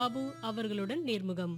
பாபு அவர்களுடன் நேர்முகம்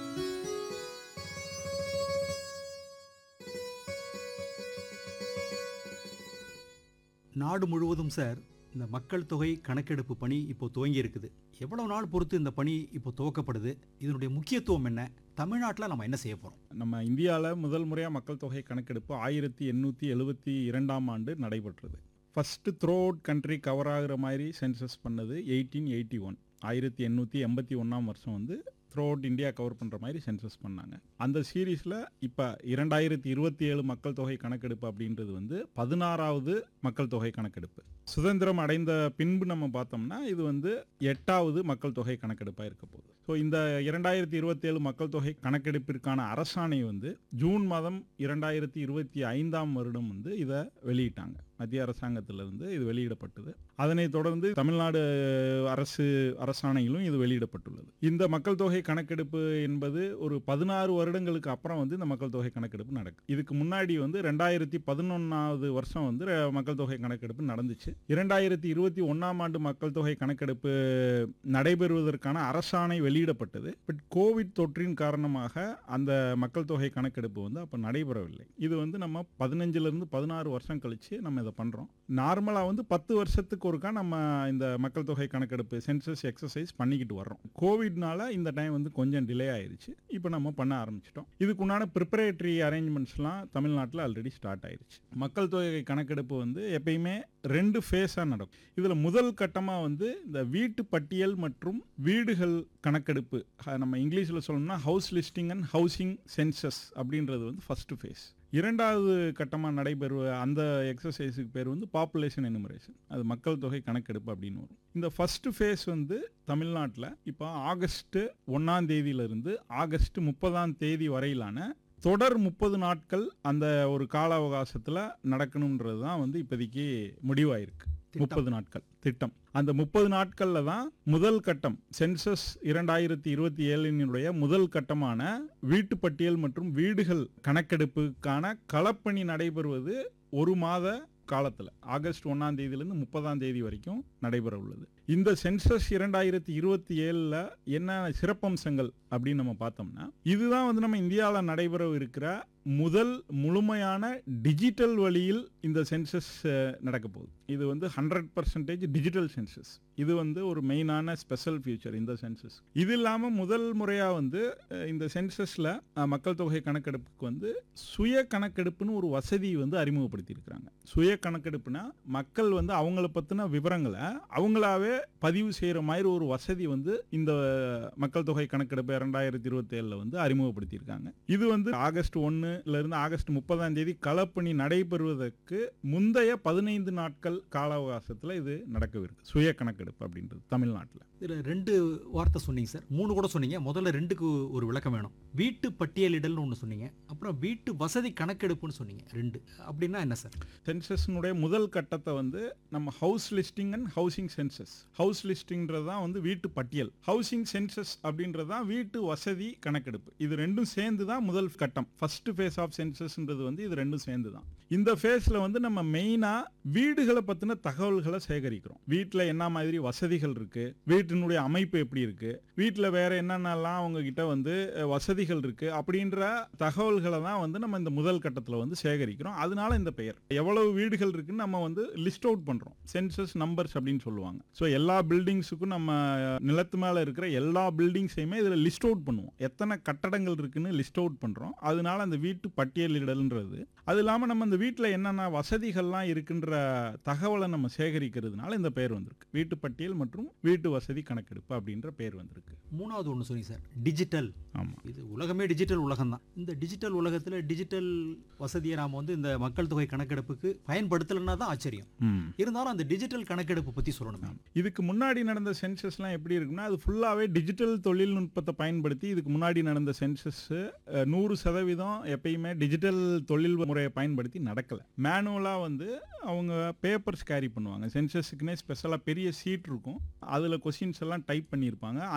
நாடு முழுவதும் சார் இந்த மக்கள் தொகை கணக்கெடுப்பு பணி இப்போ துவங்கி இருக்குது எவ்வளவு நாள் பொறுத்து இந்த பணி இப்போ துவக்கப்படுது இதனுடைய முக்கியத்துவம் என்ன தமிழ்நாட்டில் நம்ம என்ன செய்ய போறோம் நம்ம இந்தியாவில் முதல் முறையாக மக்கள் தொகை கணக்கெடுப்பு ஆயிரத்தி எண்ணூற்றி எழுபத்தி இரண்டாம் ஆண்டு நடைபெற்றது first throughout country cover ஆகுற மாதிரி சென்சஸ் பண்ணது எயிட்டீன் எயிட்டி ஒன் ஆயிரத்தி எண்ணூற்றி எண்பத்தி ஒன்றாம் வருஷம் வந்து த்ரோ அவுட் இந்தியா கவர் பண்ணுற மாதிரி சென்சஸ் பண்ணாங்க அந்த சீரீஸில் இப்போ இரண்டாயிரத்தி இருபத்தி ஏழு மக்கள் தொகை கணக்கெடுப்பு அப்படின்றது வந்து பதினாறாவது மக்கள் தொகை கணக்கெடுப்பு சுதந்திரம் அடைந்த பின்பு நம்ம பார்த்தோம்னா இது வந்து எட்டாவது மக்கள் தொகை கணக்கெடுப்பாக இருக்க போகுது ஸோ இந்த இரண்டாயிரத்தி இருபத்தி ஏழு மக்கள் தொகை கணக்கெடுப்பிற்கான அரசாணை வந்து ஜூன் மாதம் இரண்டாயிரத்தி இருபத்தி ஐந்தாம் வருடம் வந்து இதை வெளியிட்டாங்க மத்திய அரசாங்கத்திலிருந்து இது வெளியிடப்பட்டது அதனைத் தொடர்ந்து தமிழ்நாடு அரசு அரசாணையிலும் இது வெளியிடப்பட்டுள்ளது இந்த மக்கள் தொகை கணக்கெடுப்பு என்பது ஒரு பதினாறு வருடங்களுக்கு அப்புறம் வந்து இந்த மக்கள் தொகை கணக்கெடுப்பு நடக்கும் இதுக்கு முன்னாடி வந்து ரெண்டாயிரத்தி பதினொன்னாவது வருஷம் வந்து ர- மக்கள் தொகை கணக்கெடுப்பு நடந்துச்சு இரண்டாயிரத்தி இருபத்தி ஒன்னாம் ஆண்டு மக்கள் தொகை கணக்கெடுப்பு நடைபெறுவதற்கான அரசாணை வெளியிடப்பட்டது பட் கோவிட் தொற்றின் காரணமாக அந்த மக்கள் தொகை கணக்கெடுப்பு வந்து அப்போ நடைபெறவில்லை இது வந்து நம்ம பதினஞ்சுல இருந்து பதினாறு வருஷம் கழிச்சு நம்ம இதை பண்றோம் நார்மலா வந்து பத்து வருஷத்துக்கு ஒருக்கா நம்ம இந்த மக்கள் தொகை கணக்கெடுப்பு சென்சஸ் எக்ஸசைஸ் பண்ணிக்கிட்டு வர்றோம் கோவிட்னால இந்த டைம் வந்து கொஞ்சம் டிலே ஆயிருச்சு இப்போ நம்ம பண்ண ஆரம்பிச்சிட்டோம் இதுக்கு உண்டான ப்ரிப்பரேட்டரி அரேஞ்ச்மெண்ட்ஸ்லாம் தமிழ்நாட்டில் ஆல்ரெடி ஸ்டார்ட் ஆயிருச்சு மக்கள் தொகை கணக்கெடுப்பு வந்து எப்பயுமே ரெண்டு ஃபேஸாக நடக்கும் இதில் முதல் கட்டமாக வந்து இந்த வீட்டு பட்டியல் மற்றும் வீடுகள் கணக்கெடுப்பு அஹ் நம்ம இங்கிலீஷில் சொல்லணும்னா house listing and housing census அப்படின்றது வந்து ஃபர்ஸ்ட் ஃபேஸ் இரண்டாவது கட்டமாக நடைபெறுவ அந்த எக்ஸசைஸுக்கு பேர் வந்து பாப்புலேஷன் எனுமரேஷன் அது மக்கள் தொகை கணக்கெடுப்பு அப்படின்னு வரும் இந்த ஃபர்ஸ்ட் ஃபேஸ் வந்து தமிழ்நாட்டில் இப்போ ஆகஸ்ட் ஒன்றாம் தேதியிலிருந்து ஆகஸ்ட் முப்பதாம் தேதி வரையிலான தொடர் முப்பது நாட்கள் அந்த ஒரு கால அவகாசத்தில் நடக்கணுன்றது தான் வந்து இப்போதைக்கு முடிவாயிருக்கு திட்டம். முப்பது நாட்கள் திட்டம் அந்த முப்பது நாட்கள்ல தான் முதல் கட்டம் சென்சஸ் இரண்டாயிரத்தி இருபத்தி ஏழினுடைய முதல் கட்டமான வீட்டு பட்டியல் மற்றும் வீடுகள் கணக்கெடுப்புக்கான களப்பணி நடைபெறுவது ஒரு மாத காலத்துல ஆகஸ்ட் ஒன்னாம் தேதியிலிருந்து முப்பதாம் தேதி வரைக்கும் நடைபெற உள்ளது இந்த சென்சஸ் இரண்டாயிரத்தி இருபத்தி ஏழுல என்ன சிறப்பம்சங்கள் அப்படின்னு நம்ம பார்த்தோம்னா இதுதான் வந்து நம்ம இந்தியாவில் நடைபெற இருக்கிற முதல் முழுமையான டிஜிட்டல் வழியில் இந்த சென்சஸ் நடக்க போகுது இது வந்து ஹண்ட்ரட் பர்சன்டேஜ் டிஜிட்டல் சென்சஸ் இது வந்து ஒரு மெயினான ஸ்பெஷல் ஃபியூச்சர் இந்த சென்சஸ் இது இல்லாமல் முதல் முறையாக வந்து அஹ், இந்த சென்சஸில் மக்கள் தொகை கணக்கெடுப்புக்கு வந்து சுய கணக்கெடுப்புன்னு ஒரு வசதி வந்து அறிமுகப்படுத்தியிருக்கிறாங்க சுய கணக்கெடுப்புனா மக்கள் வந்து அவங்கள பற்றின விவரங்களை அவங்களாவே பதிவு செய்கிற மாதிரி ஒரு வசதி வந்து இந்த மக்கள் தொகை கணக்கெடுப்பு இரண்டாயிரத்தி இருபத்தி ஏழில் வந்து அறிமுகப்படுத்தியிருக்காங்க இது வந்து ஆகஸ்ட் ஒன்னுல இருந்து ஆகஸ்ட் முப்பதாம் தேதி களப்பணி நடைபெறுவதற்கு முந்தைய பதினைந்து நாட்கள் கால அவகாசத்தில் இது நடக்கவிருக்கு சுய கணக்கெடுப்பு அப்படின்றது தமிழ்நாட்டில் இதில் ரெண்டு வார்த்தை சொன்னீங்க சார் மூணு கூட சொன்னீங்க முதல்ல ரெண்டுக்கு ஒரு விளக்கம் வேணும் வீட்டு பட்டியலிடல்னு ஒன்று சொன்னீங்க அப்புறம் வீட்டு வசதி கணக்கெடுப்புன்னு சொன்னீங்க ரெண்டு அப்படின்னா என்ன சார் சென்சஸ்னுடைய முதல் கட்டத்தை வந்து நம்ம house listing and housing census house லிஸ்டிங்கிறது தான் வந்து வீட்டு பட்டியல் ஹவுசிங் சென்சஸ் அப்படின்றது தான் வீட்டு வசதி கணக்கெடுப்பு இது ரெண்டும் சேர்ந்து தான் முதல் கட்டம் ஃபர்ஸ்ட் ஃபேஸ் ஆஃப் சென்சஸ்ன்றது வந்து இது ரெண்டும் சேர்ந்து தான் இந்த ஃபேஸ்ல வந்து நம்ம மெயினா வீடுகளை பத்தின தகவல்களை சேகரிக்கிறோம் வீட்டில் என்ன மாதிரி வசதிகள் இருக்கு வீட்டினுடைய அமைப்பு எப்படி இருக்கு வீட்டில் வேற என்னென்னலாம் அவங்க கிட்ட வந்து அஹ், வசதிகள் இருக்கு அப்படின்ற தகவல்களை தான் வந்து நம்ம இந்த முதல் கட்டத்தில் வந்து சேகரிக்கிறோம் அதனால இந்த பெயர் எவ்வளவு வீடுகள் இருக்குன்னு நம்ம வந்து லிஸ்ட் அவுட் பண்றோம் சென்சஸ் நம்பர்ஸ் அப்படின்னு சொல்லுவாங்க ஸோ எல்லா பில்டிங்ஸுக்கும் நம்ம அஹ், நிலத்து மேல இருக்கிற எல்லா பில்டிங்ஸையுமே இதில் லிஸ்ட் அவுட் பண்ணுவோம் எத்தனை கட்டடங்கள் இருக்குன்னு லிஸ்ட் அவுட் பண்றோம் அதனால அந்த வீட்டு பட்டியலிடல்ன்றது அது இல்லாமல் நம்ம இந்த வீட்டில் என்னென்ன வசதிகள்லாம் இருக்குன்ற தகவலை நம்ம சேகரிக்கிறதுனால இந்த பெயர் வந்திருக்கு வீட்டு பட்டியல் மற்றும் வீட்டு வசதி கணக்கெடுப்பு அப்படின்ற பெயர் வந்திருக்கு மூணாவது ஒன்று சொன்னீங்க சார் டிஜிட்டல் ஆமாம் இது உலகமே டிஜிட்டல் உலகம் தான் இந்த டிஜிட்டல் உலகத்தில் டிஜிட்டல் வசதியை நாம் வந்து இந்த மக்கள் தொகை கணக்கெடுப்புக்கு பயன்படுத்தலைன்னா தான் ஆச்சரியம் ம் இருந்தாலும் அந்த டிஜிட்டல் கணக்கெடுப்பு பற்றி சொல்லணும் மேம் இதுக்கு முன்னாடி நடந்த சென்சஸ்லாம் எப்படி இருக்குன்னா அது ஃபுல்லாகவே டிஜிட்டல் தொழில்நுட்பத்தை பயன்படுத்தி இதுக்கு முன்னாடி நடந்த சென்சஸ் நூறு சதவீதம் எப்பயுமே டிஜிட்டல் தொழில் முறையை பயன்படுத்தி நடக்கலை மேனுவலாக வந்து அவங்க பேப்பர்ஸ் கேரி பண்ணுவாங்க சென்சஸுக்குன்னே ஸ்பெஷலாக பெரிய சீட் இருக்கும் அதில் கொஷின்ஸ் எல்லாம் டைப் பண்ணியிருப்பாங்க அந்த சீட்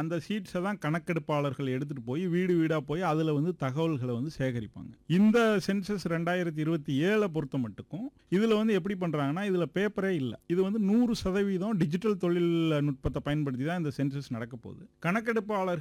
ஷீட்ஸை தான் கணக்கெடுப்பாளர்கள் எடுத்துகிட்டு போய் வீடு வீடாக போய் அதில் வந்து தகவல்களை வந்து சேகரிப்பாங்க இந்த சென்சஸ் ரெண்டாயிரத்தி இருபத்தி ஏழை பொறுத்த மட்டுக்கும் இதில் வந்து எப்படி பண்ணுறாங்கன்னா இதில் பேப்பரே இல்லை இது வந்து நூறு சதவீதம் டிஜிட்டல் தொழில்நுட்பத்தை பயன்படுத்தி தான் இந்த சென்சஸ் நடக்க போகுது கணக்கெடுப்பாளர்கள்